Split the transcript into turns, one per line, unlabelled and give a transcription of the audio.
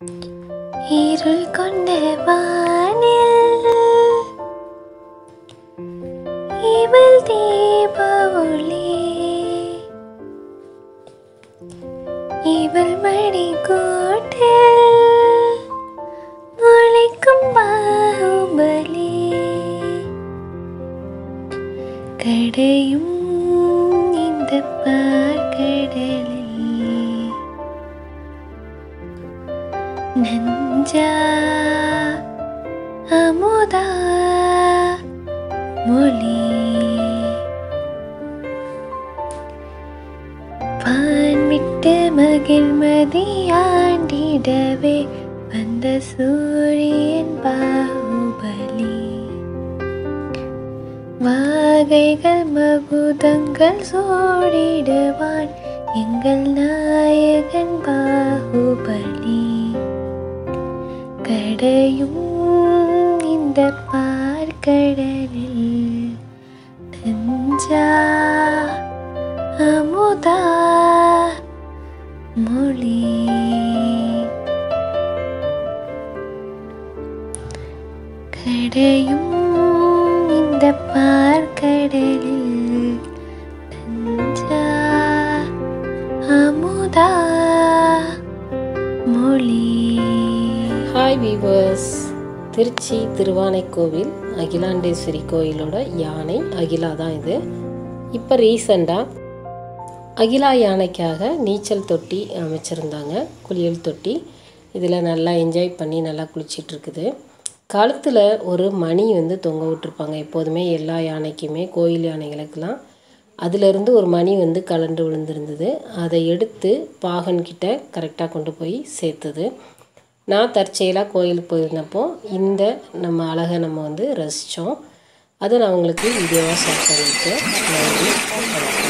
இருள் கொண்ட வானில் இவள் தீப ஒளி இவள் மணி கோட்டில் ஒழிக்கும் பாகுபலி கடையும் இந்த பார்க்கடலில் நஞ்சா அமுதா மொழி பான் விட்டு மகிழ்மதியாண்டிடவே வந்த சூரியன் பாகுபலி வாகைகள் மகுதங்கள் சோடிடுவான் எங்கள் நாயகன் பாகுபலி கடையும் இந்த பார்க்கடலில் நஞ்சா அமுதா மொழி கடையும் இந்த பார்க்கடலில் நஞ்சா அமுதா மொழி
ஹாய் வீவர்ஸ் திருச்சி திருவானைக்கோவில் அகிலாண்டேஸ்வரி கோயிலோட யானை அகிலா தான் இது இப்போ ரீசண்டாக அகிலா யானைக்காக நீச்சல் தொட்டி அமைச்சிருந்தாங்க குளியல் தொட்டி இதில் நல்லா என்ஜாய் பண்ணி நல்லா குளிச்சிட்டு இருக்குது கழுத்தில் ஒரு மணி வந்து தொங்க விட்டுருப்பாங்க எப்போதுமே எல்லா யானைக்குமே கோயில் யானைகளுக்கெல்லாம் அதிலிருந்து ஒரு மணி வந்து கலண்டு விழுந்திருந்தது அதை எடுத்து பாகன்கிட்ட கரெக்டாக கொண்டு போய் சேர்த்தது நான் தற்செயலாக கோயிலுக்கு போயிருந்தப்போ இந்த நம்ம அழகை நம்ம வந்து ரசித்தோம் அதை நான் உங்களுக்கு வீடியோவாக ஷேர் பண்ணியிருக்கேன் நன்றி வணக்கம்